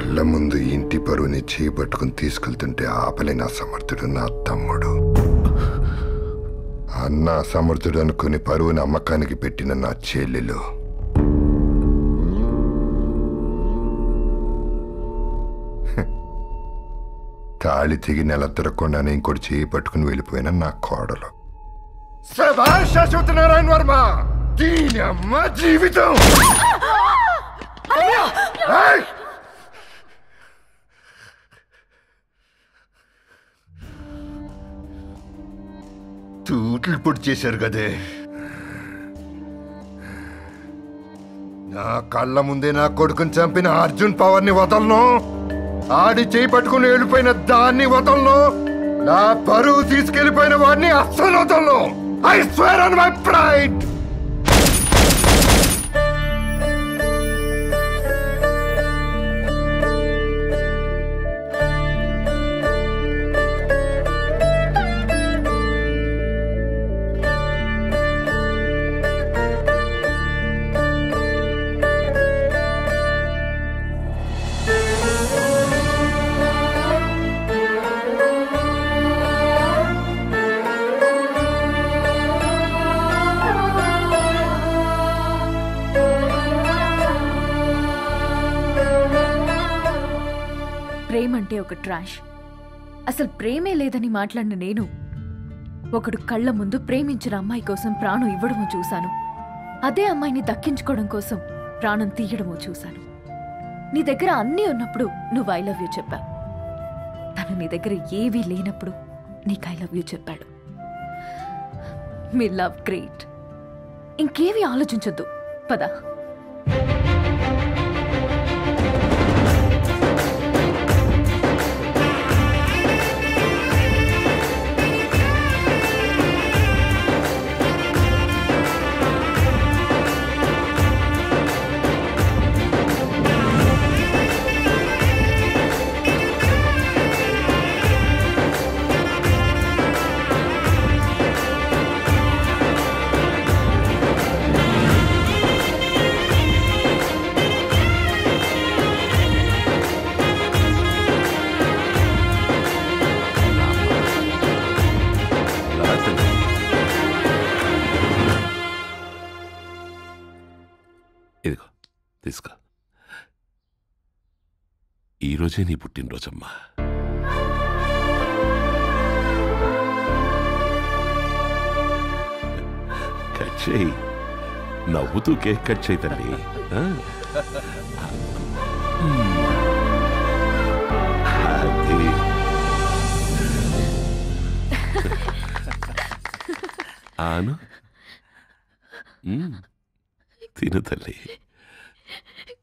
కళ్ళ ముందు ఇంటి పరువుని చేపట్టుకుని తీసుకెళ్తుంటే ఆపలేని అసమర్థుడు నా తమ్ముడు అన్న అసమర్థుడు అనుకుని పరువుని అమ్మకానికి పెట్టిన నా చెల్లెలు తాళి తెగి నెల తిరగకుండానే ఇంకోటి చేయి పట్టుకుని వెళ్ళిపోయిన నా కోడలు శభాష్ అశ్వత్ నారాయణ వర్మ దీని అమ్మ జీవితం ఏయ్! తూట్లు పొడి చేశారు కదే నా కళ్ళ ముందే నా కొడుకుని చంపిన అర్జున్ పవర్ ని వదలను ఆడి చేయి పట్టుకుని వెళ్ళిపోయిన దాన్ని వదలను నా పరువు తీసుకెళ్లిపోయిన వాడిని అస్సలు వదలను I swear on my pride ప్రేమ అంటే ఒక ట్రాష్ అసలు ప్రేమే లేదని మాట్లాడిన నేను ఒకడు కళ్ళ ముందు ప్రేమించిన అమ్మాయి కోసం ప్రాణం ఇవ్వడము చూశాను అదే అమ్మాయిని దక్కించుకోవడం కోసం ప్రాణం తీయడము చూశాను నీ దగ్గర అన్నీ ఉన్నప్పుడు నువ్వు ఐ లవ్ యూ చెప్పావు తను నీ దగ్గర ఏవీ లేనప్పుడు నీకు ఐ లవ్ యూ చెప్పాడు మీ లవ్ గ్రేట్ ఇంకేవి ఆలోచించొద్దు పదా ఇదిగో తీసుకో ఈరోజే నీ పుట్టినరోజమ్మా కట్ చేయి నవ్వుతూ కేక్ కట్ చేయి తల్లి ఆ? అది ఆను మ్మ్. తిను తల్లి